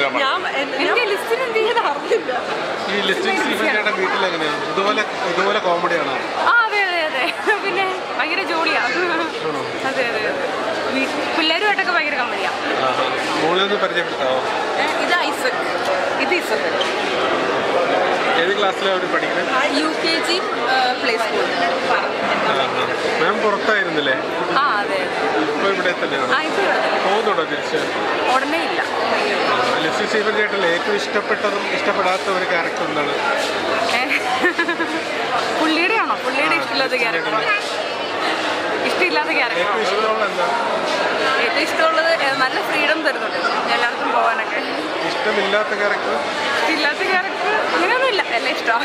പറഞ്ഞു ഞാൻ എന്റെ ലിസ്റ്റിൽ എന്ത് ചെയ്ത് അറിയില്ല ഈ ലിസ്റ്റിംഗ് സീമന്റേടെ വീട്ടിൽ എങ്ങനെയാണ് ഇതുപോലെ ഇതുപോലെ കോമഡിയാണോ ആ അതെ അതെ അതെ പിന്നെ ഭയങ്കര ജോളിയാ അതെ അതെ അതെ വീ- പിള്ളേരുമായിട്ടൊക്കെ ഭയങ്കര കമ്പനിയാ മോളിൽ പരിചയപ്പെടുത്താവോ ഇത് ഐസക് ഇത് ഇസക് ഏത് ക്ലാസ്സിലാണ് അവർ പഠിക്കുന്നത് U K G play school ma'am പുറത്തായിരുന്നില്ലേ ആ അതെ ഇപ്പോൾ ഇവിടെ തന്നെയാണ് ആ ഇത് പോകുന്നുണ്ടോ തിരിച്ച് ഉടനെ ഇല്ല ലിസ്റ്റി സീമൻ ചേട്ടനിൽ ഏറ്റവും ഇഷ്ടപ്പെട്ടതും ഇഷ്ടപ്പെടാത്ത ഒരു ക്യാരക്ടർ എന്താണ് ഏ? പുള്ളിയുടെ ആണോ പുള്ളിയുടെ ഇഷ്ടമില്ലാത്ത ക്യാരക്ടർ ഇഷ്ടമില്ലാത്ത ക്യാരക്ടർ ഏറ്റവും ഇഷ്ടമുള്ള എന്താ ഏറ്റവും ഇഷ്ടമുള്ളത് ഏ, നല്ല ഫ്രീഡം തരുന്നുണ്ട് എല്ലായിടത്തും പോകാനൊക്കെ ഇഷ്ടമില്ലാത്ത ക്യാരക്ടർ ഇഷ്ടമില്ലാത്ത ക്യാരക്ടർ അങ്ങനെയൊന്നുമില്ല എല്ലാം ഇഷ്ടമാണ്